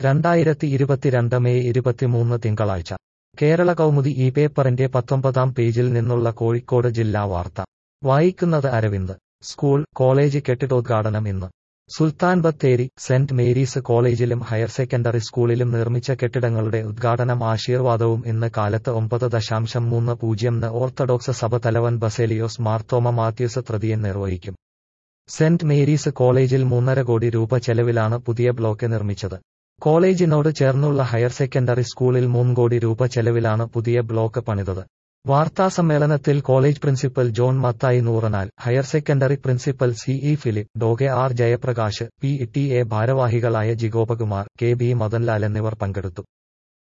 രണ്ടായിരത്തി ഇരുപത്തിരണ്ട് മെയ് ഇരുപത്തിമൂന്ന് തിങ്കളാഴ്ച കേരള കൗമുദി ഈ പേപ്പറിന്റെ പത്തൊമ്പതാം പേജിൽ നിന്നുള്ള കോഴിക്കോട് ജില്ലാ വാർത്ത വായിക്കുന്നത് അരവിന്ദ് സ്കൂൾ കോളേജ് കെട്ടിടോദ്ഘാടനം ഇന്ന് സുൽത്താൻ ബത്തേരി സെന്റ് മേരീസ് കോളേജിലും ഹയർ സെക്കൻഡറി സ്കൂളിലും നിർമ്മിച്ച കെട്ടിടങ്ങളുടെ ഉദ്ഘാടനം ആശീർവാദവും ഇന്ന് കാലത്ത് ഒമ്പത് ദശാംശം മൂന്ന് പൂജ്യം ന് ഓർത്തഡോക്സ് സഭ തലവൻ ബസേലിയോസ് മാർത്തോമ മാത്യൂസ് തൃതീയൻ നിർവഹിക്കും സെന്റ് മേരീസ് കോളേജിൽ മൂന്നര കോടി രൂപ ചെലവിലാണ് പുതിയ ബ്ലോക്ക് നിർമ്മിച്ചത് കോളേജിനോട് ചേർന്നുള്ള ഹയർ സെക്കൻഡറി സ്കൂളിൽ മൂന്ന് കോടി രൂപ ചെലവിലാണ് പുതിയ ബ്ലോക്ക് പണിതത് വാർത്താസമ്മേളനത്തിൽ college principal John Mathai Nooranal higher secondary principal C E Philip ഡോഗെ R Jayaprakash P T A ഭാരവാഹികളായ ജിഗോപകുമാർ കെ ബി മദൻലാൽ എന്നിവർ പങ്കെടുത്തു